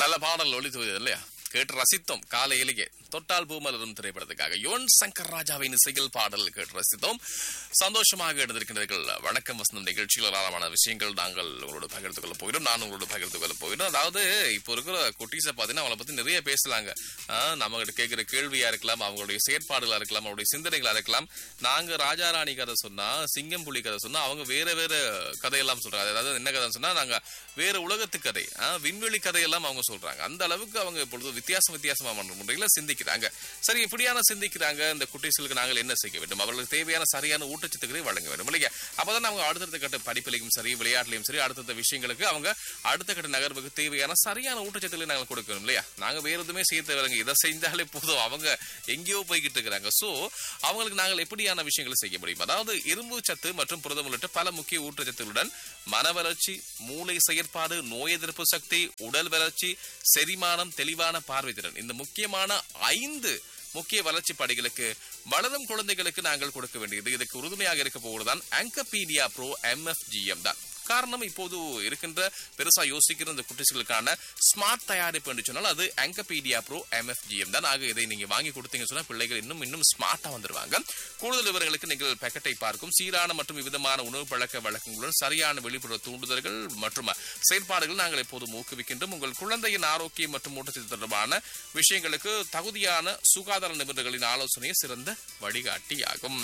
நல்ல பாடல் ஒளித்துவது இல்லையா கேட்டு ரசித்தோம் காலையிலேயே தொட்டால் பூமலரும் திரைப்படத்துக்காக யுவன் சங்கர் ராஜாவின் இசையில் பாடல் கேட்டு ரசித்தோம் சந்தோஷமாக எடுத்திருக்கின்றீர்கள் வணக்கம் வசந்தம் நிகழ்ச்சியில் ஏராளமான விஷயங்கள் நாங்கள் உங்களோட பகிர்ந்து கொள்ள போகிறோம் நான் உங்களோட பகிர்ந்து கொள்ள போகிறோம் அதாவது இப்போ இருக்கிற குட்டீஸை பார்த்தீங்கன்னா அவங்கள பத்தி நிறைய பேசலாங்க நம்ம கிட்ட கேட்கிற கேள்வியா இருக்கலாம் அவங்களுடைய செயற்பாடுகளா இருக்கலாம் அவங்களுடைய சிந்தனைகளா இருக்கலாம் நாங்க ராஜாராணி கதை சொன்னா சிங்கம் புலி கதை சொன்னா அவங்க வேற வேற கதையெல்லாம் சொல்றாங்க அதாவது என்ன கதை சொன்னா நாங்க வேற உலகத்து கதை ஆ, விண்வெளி கதையெல்லாம் அவங்க சொல்றாங்க அந்த அளவுக்கு அவங்க இப்பொழுது வித்தியாசம் வித்தியாசமான முறையில சிந்திக்கிறாங்க சரி இப்படியான சிந்திக்கிறாங்க இந்த குட்டீஸ்களுக்கு நாங்கள் என்ன செய்ய வேண்டும் அவர்களுக்கு தேவையான சரியான ஊட்டச்சத்துக்களை வழங்க வேண்டும் இல்லையா அப்பதான் அவங்க அடுத்தடுத்த கட்ட படிப்பிலையும் சரி விளையாட்டுலையும் சரி அடுத்தடுத்த விஷயங்களுக்கு அவங்க அடுத்த கட்ட நகர்வுக்கு தேவையான சரியான ஊட்டச்சத்துக்களை நாங்கள் கொடுக்கணும் இல்லையா நாங்க வேற எதுவுமே செய்ய தேவையில்லைங்க இதை செஞ்சாலே போதும் அவங்க எங்கேயோ போய்கிட்டு இருக்கிறாங்க சோ அவங்களுக்கு நாங்கள் எப்படியான விஷயங்களை செய்ய முடியும் அதாவது இரும்பு சத்து மற்றும் புரதம் உள்ளிட்ட பல முக்கிய ஊட்டச்சத்துகளுடன் மன வளர்ச்சி மூளை செயற்பாடு நோய் எதிர்ப்பு சக்தி உடல் வளர்ச்சி செரிமானம் தெளிவான பார்வை திறன் இந்த முக்கியமான ஐந்து முக்கிய வளர்ச்சி படிகளுக்கு வளரும் குழந்தைகளுக்கு நாங்கள் கொடுக்க வேண்டியது இதுக்கு உறுதுணையாக இருக்க போவதுதான் ஆங்கபீடியா ப்ரோ எம்எஃப்ஜிஎம் தான் காரணம் இப்போது இருக்கின்ற பெருசா யோசிக்கிற இந்த குட்டிகளுக்கான ஸ்மார்ட் தயாரிப்பு என்று சொன்னால் அது ஆங்கபீடியா ப்ரோ எம்எஃப்ஜிஎம் தான் ஆக இதை நீங்க வாங்கி கொடுத்தீங்கன்னு சொன்னா பிள்ளைகள் இன்னும் இன்னும் ஸ்மார்ட்டா வந்துருவாங்க கூடுதல் விவரங்களுக்கு நீங்கள் பேக்கெட்டை பார்க்கும் சீரான மற்றும் விதமான உணவு பழக்க வழக்கங்களுடன் சரியான வெளிப்புற தூண்டுதல்கள் மற்றும் செயற்பாடுகள் நாங்கள் எப்போதும் ஊக்குவிக்கின்றோம் உங்கள் குழந்தையின் ஆரோக்கியம் மற்றும் ஊட்டச்சத்து தொடர்பான விஷயங்களுக்கு தகுதியான சுகாதார நிபுணர்களின் ஆலோசனையே சிறந்த வழிகாட்டியாகும்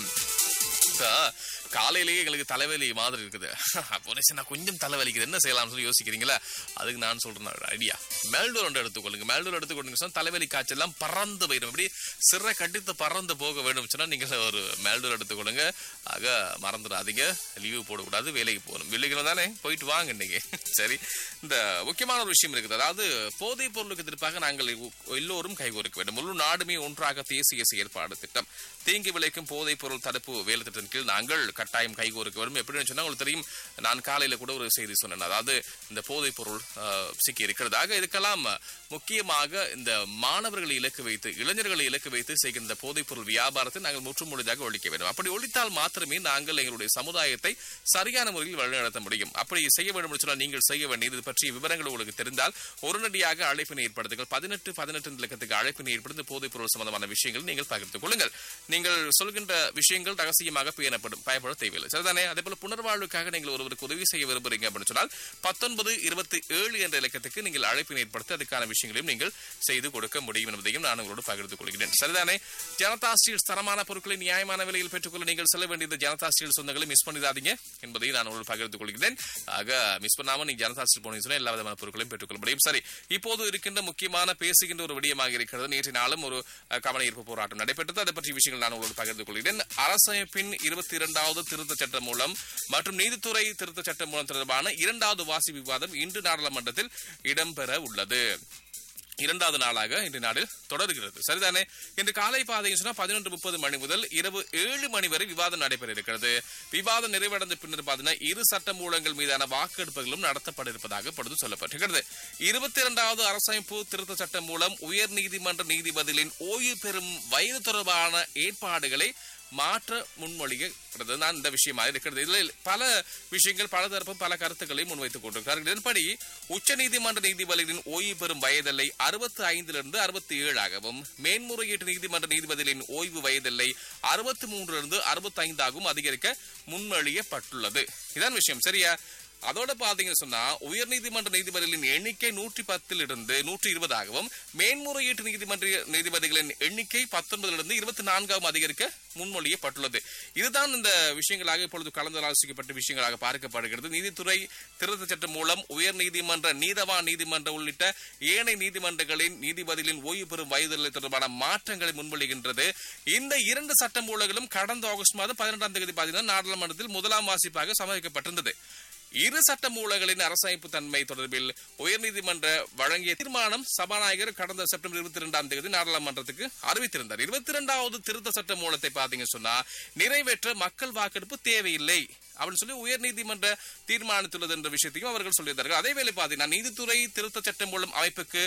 இப்ப காலையிலேயே எங்களுக்கு தலைவலி மாதிரி இருக்குது அப்போ நான் கொஞ்சம் தலைவலிக்குது என்ன செய்யலாம்னு சொல்லி யோசிக்கிறீங்களா அதுக்கு நான் சொல்றேன் ஐடியா மெல்டோர் ஒன்று எடுத்துக்கொள்ளுங்க மெல்டோர் எடுத்துக்கொள்ளுங்க சொன்னா தலைவலி காய்ச்சல் எல்லாம் பறந்து போயிடும் அப்படி சிறை கட்டித்து பறந்து போக வேண்டும் சொன்னா நீங்க ஒரு மெல்டோர் எடுத்துக்கொள்ளுங்க ஆக மறந்துடாதீங்க லீவு போடக்கூடாது வேலைக்கு போகணும் வெள்ளிக்கிழமை தானே போயிட்டு வாங்க இன்னைக்கு சரி இந்த முக்கியமான ஒரு விஷயம் இருக்குது அதாவது போதைப் பொருளுக்கு எதிர்ப்பாக நாங்கள் எல்லோரும் கைகோர்க்க வேண்டும் முழு நாடுமே ஒன்றாக தேசிய செயற்பாடு திட்டம் தீங்கு விளைக்கும் போதைப் பொருள் தடுப்பு வேலை திட்டத்தின் கீழ் நாங்கள் கட்டாயம் கைகோர்க்க வேண்டும் எப்படின்னு சொன்னா உங்களுக்கு தெரியும் நான் காலையில கூட ஒரு செய்தி சொன்னேன் அதாவது இந்த போதைப் பொருள் அஹ், சிக்கி இருக்கிறதாக இதுக்கெல்லாம் முக்கியமாக இந்த மாணவர்களை இலக்கு வைத்து இளைஞர்களை இலக்கு வைத்து செய்கின்ற போதைப் பொருள் வியாபாரத்தை நாங்கள் முற்றுமுழுதாக ஒழிக்க வேண்டும் அப்படி ஒழித்தால் மாத்திரமே நாங்கள் எங்களுடைய சமுதாயத்தை சரியான முறையில் வழிநடத்த முடியும் அப்படி செய்ய வேண்டும் என்று சொன்னால் நீங்கள் செய்ய வேண்டியது இது பற்றிய விவரங்கள் உங்களுக்கு தெரிந்தால் உடனடியாக அழைப்பினை ஏற்படுத்துங்கள் பதினெட்டு பதினெட்டு இலக்கத்துக்கு அழைப்பினை ஏற்படுத்தி போதைப் பொருள் சம்பந்தமான விஷயங்கள் நீங்கள் பகிர்ந்து கொள்ளுங்கள் நீங்கள் சொல்கின்ற விஷயங்கள் ரகசியமாக பேணப்படும் பயப்பட தேவையில்லை சரிதானே அதே போல புனர்வாழ்வுக்காக நீங்கள் ஒருவருக்கு உதவி செய்ய விரும்புறீங்க அப்படின்னு சொன்னால் பத்தொன்பது இருபத்தி ஏழு என்ற இலக்கத்துக்கு நீங்கள் அழைப்பினை ஏற்படுத்தி அதுக்கான விஷயங்களையும் நீங்கள் செய்து கொடுக்க முடியும் என்பதையும் நான் உங்களோடு பகிர்ந்து கொள்கிறேன் சரிதானே ஜனதா ஸ்டீல்ஸ் தரமான பொருட்களை நியாயமான விலையில் பெற்றுக்கொள்ள நீங்கள் செல்ல வேண்டியது ஜனதா ஸ்டீல் சொந்தங்களை மிஸ் பண்ணிடாதீங்க என்பதை நான் உங்களோடு பகிர்ந்து கொள்கிறேன் ஆக மிஸ் பண்ணாம நீங்க ஜனதா ஸ்டீல் போனீங்கன்னு சொன்னா எல்லா விதமான பொருட்களையும் பெற்றுக்கொள்ள முடியும் சரி இப்போது இருக்கின்ற முக்கியமான பேசுகின்ற ஒரு விடயமாக இருக்கிறது நேற்று நாளும் ஒரு அஹ், கவன ஈர்ப்பு போராட்டம் நடைபெற்றது அதை பற்றிய விஷயங்கள் நான் உங்களோடு பகிர்ந்து கொள்கிறேன் அரசமைப்பின் இருபத்தி இரண்டாவது திருத்த சட்டம் மூலம் மற்றும் நீதித்துறை திருத்த சட்டம் மூலம் தொடர்பான இரண்டாவது வாசி விவாதம் இன்று நாடாளுமன்றத்தில் இடம்பெற உள்ளது இரண்டாவது நாளாக இன்று நாளில் தொடர்கிறது சரிதானே இன்று காலை பாதையும் சொன்னா பதினொன்று முப்பது மணி முதல் இரவு ஏழு மணி வரை விவாதம் நடைபெற இருக்கிறது விவாதம் நிறைவடைந்த பின்னர் பாத்தீங்கன்னா இரு சட்ட மூலங்கள் மீதான வாக்கெடுப்புகளும் நடத்தப்பட இருப்பதாக பொழுது சொல்லப்பட்டிருக்கிறது இருபத்தி இரண்டாவது அரசமைப்பு திருத்த சட்டம் மூலம் உயர் நீதிமன்ற நீதிபதிகளின் ஓய்வு பெறும் வயது தொடர்பான ஏற்பாடுகளை மாற்ற முன்மொழிகிறது தான் இந்த விஷயமா இருக்கிறது இதில் பல விஷயங்கள் பல தரப்பு பல கருத்துக்களை முன்வைத்துக் கொண்டிருக்கிறார்கள் இதன்படி உச்சநீதிமன்ற நீதிபதிகளின் ஓய்வு பெறும் வயதெல்லை அறுபத்தி ஐந்திலிருந்து அறுபத்தி ஏழாகவும் மேன்முறையீட்டு நீதிமன்ற நீதிபதிகளின் ஓய்வு வயதெல்லை அறுபத்தி மூன்றிலிருந்து அறுபத்தி ஐந்தாகவும் அதிகரிக்க முன்மொழியப்பட்டுள்ளது இதான் விஷயம் சரியா அதோட பாத்தீங்கன்னு சொன்னா உயர்நீதிமன்ற நீதிபதிகளின் எண்ணிக்கை நூற்றி பத்தில் இருந்து நூற்றி இருபதாகவும் மேன்முறையீட்டு நீதிமன்ற நீதிபதிகளின் எண்ணிக்கை பத்தொன்பதிலிருந்து இருபத்தி நான்காகவும் அதிகரிக்க முன்மொழியப்பட்டுள்ளது இதுதான் இந்த விஷயங்களாக இப்பொழுது கலந்தாலோசிக்கப்பட்ட விஷயங்களாக பார்க்கப்படுகிறது நீதித்துறை திருத்த சட்டம் மூலம் உயர் நீதிமன்ற நீதவான் நீதிமன்ற உள்ளிட்ட ஏனைய நீதிமன்றங்களின் நீதிபதிகளின் ஓய்வு பெறும் வயதில்லை தொடர்பான மாற்றங்களை முன்மொழிகின்றது இந்த இரண்டு சட்ட மூலங்களும் கடந்த ஆகஸ்ட் மாதம் பதினெட்டாம் தேதி பார்த்தீங்கன்னா நாடாளுமன்றத்தில் முதலாம் வாசிப்பாக சமர்ப்பிக்கப்பட்டிருந்தது இரு சட்ட மூலங்களின் அரசமைப்பு தன்மை தொடர்பில் உயர்நீதிமன்ற வழங்கிய தீர்மானம் சபாநாயகர் கடந்த செப்டம்பர் இருபத்தி இரண்டாம் தேதி நாடாளுமன்றத்துக்கு அறிவித்திருந்தார் இருபத்தி இரண்டாவது திருத்த சட்ட மூலத்தை பாத்தீங்க சொன்னா நிறைவேற்ற மக்கள் வாக்கெடுப்பு தேவையில்லை அப்படின்னு சொல்லி உயர்நீதிமன்ற தீர்மானித்துள்ளது என்ற விஷயத்தையும் அவர்கள் சொல்லியிருந்தார்கள் அதே வேளை பாத்தீங்கன்னா நீதித்துறை திருத்த சட்டம் மூலம் அமைப்புக்கு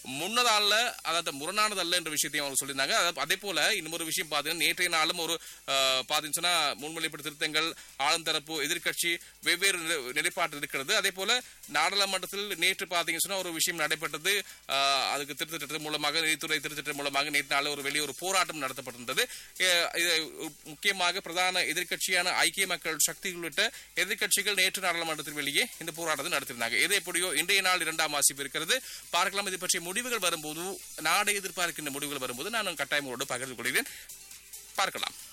முன்னதால அதாவது முரணானதல்ல என்ற விஷயத்தையும் அவங்க சொல்லியிருந்தாங்க அதாவது அதே போல இன்னொரு விஷயம் பார்த்தீங்கன்னா நேற்றைய நாளும் ஒரு அஹ், பார்த்தீங்கன்னு சொன்னா முன்மொழிப்பட்ட திருத்தங்கள் ஆளுந்தரப்பு எதிர்க்கட்சி வெவ்வேறு நிலை- நிலைப்பாடு இருக்கிறது அதே போல நாடாளுமன்றத்தில் நேற்று பார்த்தீங்கன்னு சொன்னா ஒரு விஷயம் நடைபெற்றது அஹ், அதுக்கு திருத்தத்திட்டத்தின் மூலமாக நீதித்துறை திருத்தத்தின் மூலமாக நேற்று நாள் ஒரு வெளியே ஒரு போராட்டம் நடத்தப்பட்டிருந்தது அஹ், இது முக்கியமாக பிரதான எதிர்க்கட்சியான ஐக்கிய மக்கள் சக்தி உள்ளிட்ட எதிர்க்கட்சிகள் நேற்று நாடாளுமன்றத்தில் வெளியே இந்த போராட்டத்தை நடத்தியிருந்தாங்க எது எப்படியோ இன்றைய நாள் இரண்டாம் வாசிப்பு இருக்கிறது பார்க்கலாம் இது பற்றிய முடிவுகள் வரும்போது நாடை எதிர்பார்க்கின்ற முடிவுகள் வரும்போது நான் கட்டாயமோடு பகிர்ந்து கொள்கிறேன் பார்க்கலாம்